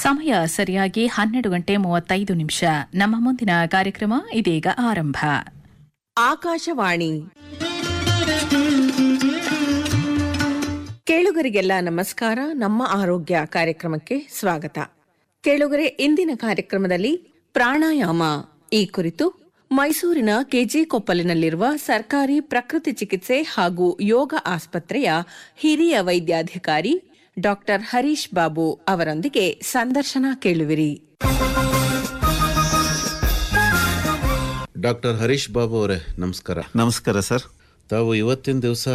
ಸಮಯ ಸರಿಯಾಗಿ ಹನ್ನೆರಡು ಗಂಟೆ ಮೂವತ್ತೈದು ನಿಮಿಷ ನಮ್ಮ ಮುಂದಿನ ಕಾರ್ಯಕ್ರಮ ಇದೀಗ ಆರಂಭ ಆಕಾಶವಾಣಿ ಕೇಳುಗರಿಗೆಲ್ಲ ನಮಸ್ಕಾರ ನಮ್ಮ ಆರೋಗ್ಯ ಕಾರ್ಯಕ್ರಮಕ್ಕೆ ಸ್ವಾಗತ ಕೇಳುಗರೆ ಇಂದಿನ ಕಾರ್ಯಕ್ರಮದಲ್ಲಿ ಪ್ರಾಣಾಯಾಮ ಈ ಕುರಿತು ಮೈಸೂರಿನ ಕೆಜಿ ಕೊಪ್ಪಲಿನಲ್ಲಿರುವ ಸರ್ಕಾರಿ ಪ್ರಕೃತಿ ಚಿಕಿತ್ಸೆ ಹಾಗೂ ಯೋಗ ಆಸ್ಪತ್ರೆಯ ಹಿರಿಯ ವೈದ್ಯಾಧಿಕಾರಿ ಡಾಕ್ಟರ್ ಹರೀಶ್ ಬಾಬು ಅವರೊಂದಿಗೆ ಸಂದರ್ಶನ ಕೇಳುವಿರಿ ಡಾಕ್ಟರ್ ಹರೀಶ್ ಬಾಬು ಅವರೇ ನಮಸ್ಕಾರ ನಮಸ್ಕಾರ ಸರ್ ತಾವು ಇವತ್ತಿನ ದಿವಸ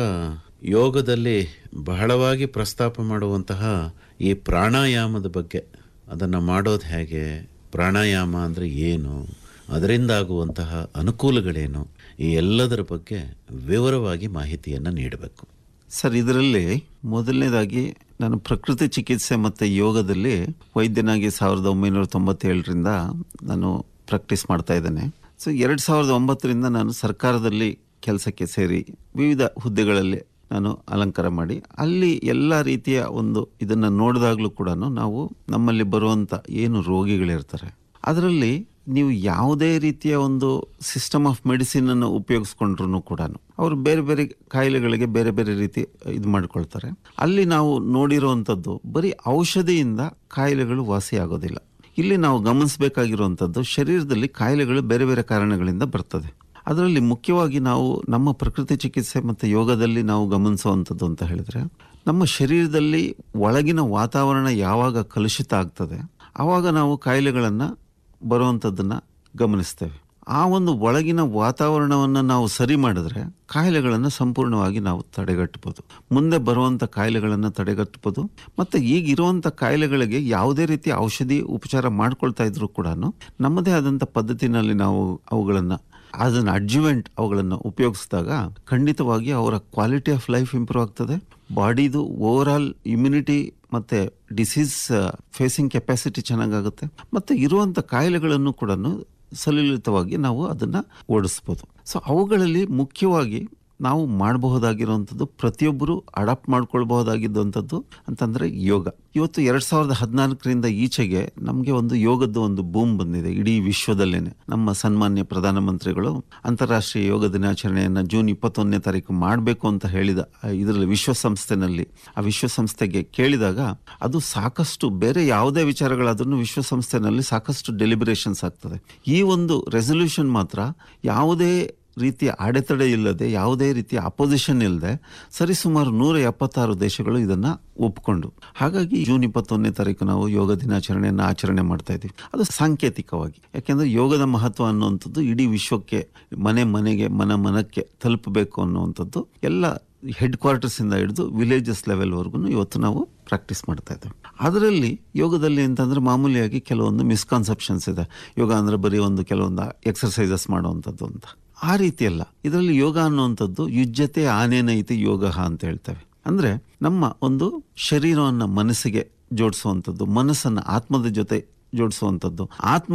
ಯೋಗದಲ್ಲಿ ಬಹಳವಾಗಿ ಪ್ರಸ್ತಾಪ ಮಾಡುವಂತಹ ಈ ಪ್ರಾಣಾಯಾಮದ ಬಗ್ಗೆ ಅದನ್ನು ಮಾಡೋದು ಹೇಗೆ ಪ್ರಾಣಾಯಾಮ ಅಂದರೆ ಏನು ಅದರಿಂದ ಆಗುವಂತಹ ಅನುಕೂಲಗಳೇನು ಈ ಎಲ್ಲದರ ಬಗ್ಗೆ ವಿವರವಾಗಿ ಮಾಹಿತಿಯನ್ನು ನೀಡಬೇಕು ಸರ್ ಇದರಲ್ಲಿ ಮೊದಲನೇದಾಗಿ ನಾನು ಪ್ರಕೃತಿ ಚಿಕಿತ್ಸೆ ಮತ್ತು ಯೋಗದಲ್ಲಿ ವೈದ್ಯನಾಗಿ ಸಾವಿರದ ಒಂಬೈನೂರ ತೊಂಬತ್ತೇಳರಿಂದ ನಾನು ಪ್ರಾಕ್ಟೀಸ್ ಮಾಡ್ತಾ ಇದ್ದೇನೆ ಸೊ ಎರಡು ಸಾವಿರದ ಒಂಬತ್ತರಿಂದ ನಾನು ಸರ್ಕಾರದಲ್ಲಿ ಕೆಲಸಕ್ಕೆ ಸೇರಿ ವಿವಿಧ ಹುದ್ದೆಗಳಲ್ಲಿ ನಾನು ಅಲಂಕಾರ ಮಾಡಿ ಅಲ್ಲಿ ಎಲ್ಲ ರೀತಿಯ ಒಂದು ಇದನ್ನು ನೋಡಿದಾಗಲೂ ಕೂಡ ನಾವು ನಮ್ಮಲ್ಲಿ ಬರುವಂಥ ಏನು ರೋಗಿಗಳಿರ್ತಾರೆ ಅದರಲ್ಲಿ ನೀವು ಯಾವುದೇ ರೀತಿಯ ಒಂದು ಸಿಸ್ಟಮ್ ಆಫ್ ಮೆಡಿಸಿನ್ ಅನ್ನು ಉಪಯೋಗಿಸ್ಕೊಂಡ್ರು ಕೂಡ ಅವರು ಬೇರೆ ಬೇರೆ ಕಾಯಿಲೆಗಳಿಗೆ ಬೇರೆ ಬೇರೆ ರೀತಿ ಇದು ಮಾಡ್ಕೊಳ್ತಾರೆ ಅಲ್ಲಿ ನಾವು ನೋಡಿರುವಂಥದ್ದು ಬರೀ ಔಷಧಿಯಿಂದ ಕಾಯಿಲೆಗಳು ವಾಸಿ ಆಗೋದಿಲ್ಲ ಇಲ್ಲಿ ನಾವು ಗಮನಿಸಬೇಕಾಗಿರುವಂಥದ್ದು ಶರೀರದಲ್ಲಿ ಕಾಯಿಲೆಗಳು ಬೇರೆ ಬೇರೆ ಕಾರಣಗಳಿಂದ ಬರ್ತದೆ ಅದರಲ್ಲಿ ಮುಖ್ಯವಾಗಿ ನಾವು ನಮ್ಮ ಪ್ರಕೃತಿ ಚಿಕಿತ್ಸೆ ಮತ್ತು ಯೋಗದಲ್ಲಿ ನಾವು ಗಮನಿಸುವಂಥದ್ದು ಅಂತ ಹೇಳಿದ್ರೆ ನಮ್ಮ ಶರೀರದಲ್ಲಿ ಒಳಗಿನ ವಾತಾವರಣ ಯಾವಾಗ ಕಲುಷಿತ ಆಗ್ತದೆ ಆವಾಗ ನಾವು ಕಾಯಿಲೆಗಳನ್ನು ಬರುವಂಥದ್ದನ್ನು ಗಮನಿಸ್ತೇವೆ ಆ ಒಂದು ಒಳಗಿನ ವಾತಾವರಣವನ್ನು ನಾವು ಸರಿ ಮಾಡಿದ್ರೆ ಕಾಯಿಲೆಗಳನ್ನು ಸಂಪೂರ್ಣವಾಗಿ ನಾವು ತಡೆಗಟ್ಟಬಹುದು ಮುಂದೆ ಬರುವಂಥ ಕಾಯಿಲೆಗಳನ್ನು ತಡೆಗಟ್ಟಬಹುದು ಮತ್ತು ಈಗಿರುವಂಥ ಕಾಯಿಲೆಗಳಿಗೆ ಯಾವುದೇ ರೀತಿಯ ಔಷಧಿ ಉಪಚಾರ ಮಾಡ್ಕೊಳ್ತಾ ಇದ್ರು ಕೂಡ ನಮ್ಮದೇ ಆದಂಥ ಪದ್ಧತಿನಲ್ಲಿ ನಾವು ಅವುಗಳನ್ನು ಆಸ್ ಅನ್ ಅಡ್ಜುವೆಂಟ್ ಅವುಗಳನ್ನು ಉಪಯೋಗಿಸಿದಾಗ ಖಂಡಿತವಾಗಿ ಅವರ ಕ್ವಾಲಿಟಿ ಆಫ್ ಲೈಫ್ ಇಂಪ್ರೂವ್ ಆಗ್ತದೆ ಬಾಡಿದು ಓವರ್ ಆಲ್ ಇಮ್ಯುನಿಟಿ ಮತ್ತು ಡಿಸೀಸ್ ಫೇಸಿಂಗ್ ಕೆಪಾಸಿಟಿ ಚೆನ್ನಾಗಾಗುತ್ತೆ ಮತ್ತು ಇರುವಂಥ ಕಾಯಿಲೆಗಳನ್ನು ಕೂಡ ಸಲಿಲಿತವಾಗಿ ನಾವು ಅದನ್ನು ಓಡಿಸ್ಬೋದು ಸೊ ಅವುಗಳಲ್ಲಿ ಮುಖ್ಯವಾಗಿ ನಾವು ಮಾಡಬಹುದಾಗಿರುವಂಥದ್ದು ಪ್ರತಿಯೊಬ್ಬರು ಅಡಾಪ್ಟ್ ಮಾಡ್ಕೊಳ್ಬಹುದಾಗಿದ್ದಂಥದ್ದು ಅಂತಂದರೆ ಯೋಗ ಇವತ್ತು ಎರಡು ಸಾವಿರದ ಹದಿನಾಲ್ಕರಿಂದ ಈಚೆಗೆ ನಮಗೆ ಒಂದು ಯೋಗದ ಒಂದು ಬೂಮ್ ಬಂದಿದೆ ಇಡೀ ವಿಶ್ವದಲ್ಲೇನೆ ನಮ್ಮ ಸನ್ಮಾನ್ಯ ಪ್ರಧಾನಮಂತ್ರಿಗಳು ಅಂತಾರಾಷ್ಟ್ರೀಯ ಯೋಗ ದಿನಾಚರಣೆಯನ್ನು ಜೂನ್ ಇಪ್ಪತ್ತೊಂದನೇ ತಾರೀಕು ಮಾಡಬೇಕು ಅಂತ ಹೇಳಿದ ಇದರಲ್ಲಿ ವಿಶ್ವಸಂಸ್ಥೆನಲ್ಲಿ ಆ ವಿಶ್ವಸಂಸ್ಥೆಗೆ ಕೇಳಿದಾಗ ಅದು ಸಾಕಷ್ಟು ಬೇರೆ ಯಾವುದೇ ವಿಚಾರಗಳಾದ್ರೂ ವಿಶ್ವಸಂಸ್ಥೆನಲ್ಲಿ ಸಾಕಷ್ಟು ಡೆಲಿಬರೇಷನ್ಸ್ ಆಗ್ತದೆ ಈ ಒಂದು ರೆಸೊಲ್ಯೂಷನ್ ಮಾತ್ರ ಯಾವುದೇ ರೀತಿಯ ಅಡೆತಡೆ ಇಲ್ಲದೆ ಯಾವುದೇ ರೀತಿಯ ಅಪೋಸಿಷನ್ ಇಲ್ಲದೆ ಸರಿಸುಮಾರು ನೂರ ಎಪ್ಪತ್ತಾರು ದೇಶಗಳು ಇದನ್ನ ಒಪ್ಕೊಂಡು ಹಾಗಾಗಿ ಜೂನ್ ಇಪ್ಪತ್ತೊಂದನೇ ತಾರೀಕು ನಾವು ಯೋಗ ದಿನಾಚರಣೆಯನ್ನು ಆಚರಣೆ ಮಾಡ್ತಾ ಇದ್ದೀವಿ ಅದು ಸಾಂಕೇತಿಕವಾಗಿ ಯಾಕೆಂದ್ರೆ ಯೋಗದ ಮಹತ್ವ ಅನ್ನುವಂಥದ್ದು ಇಡೀ ವಿಶ್ವಕ್ಕೆ ಮನೆ ಮನೆಗೆ ಮನ ಮನಕ್ಕೆ ತಲುಪಬೇಕು ಅನ್ನುವಂಥದ್ದು ಎಲ್ಲ ಹೆಡ್ ಕ್ವಾರ್ಟರ್ಸ್ ಇಂದ ಹಿಡಿದು ವಿಲೇಜಸ್ ಲೆವೆಲ್ವರೆಗೂ ಇವತ್ತು ನಾವು ಪ್ರಾಕ್ಟೀಸ್ ಮಾಡ್ತಾ ಇದ್ದೇವೆ ಅದರಲ್ಲಿ ಯೋಗದಲ್ಲಿ ಅಂತಂದ್ರೆ ಮಾಮೂಲಿಯಾಗಿ ಕೆಲವೊಂದು ಮಿಸ್ಕಾನ್ಸೆಪ್ಷನ್ಸ್ ಇದೆ ಯೋಗ ಅಂದ್ರೆ ಬರೀ ಒಂದು ಕೆಲವೊಂದು ಎಕ್ಸರ್ಸೈಸಸ್ ಮಾಡುವಂಥದ್ದು ಅಂತ ಆ ರೀತಿ ಅಲ್ಲ ಇದರಲ್ಲಿ ಯೋಗ ಅನ್ನುವಂಥದ್ದು ಯುಜ್ಯತೆ ಆನೇನೈತಿ ಯೋಗ ಅಂತ ಹೇಳ್ತೇವೆ ಅಂದ್ರೆ ನಮ್ಮ ಒಂದು ಶರೀರವನ್ನು ಮನಸ್ಸಿಗೆ ಜೋಡಿಸುವಂಥದ್ದು ಮನಸ್ಸನ್ನು ಆತ್ಮದ ಜೊತೆ ಜೋಡಿಸುವಂಥದ್ದು ಆತ್ಮ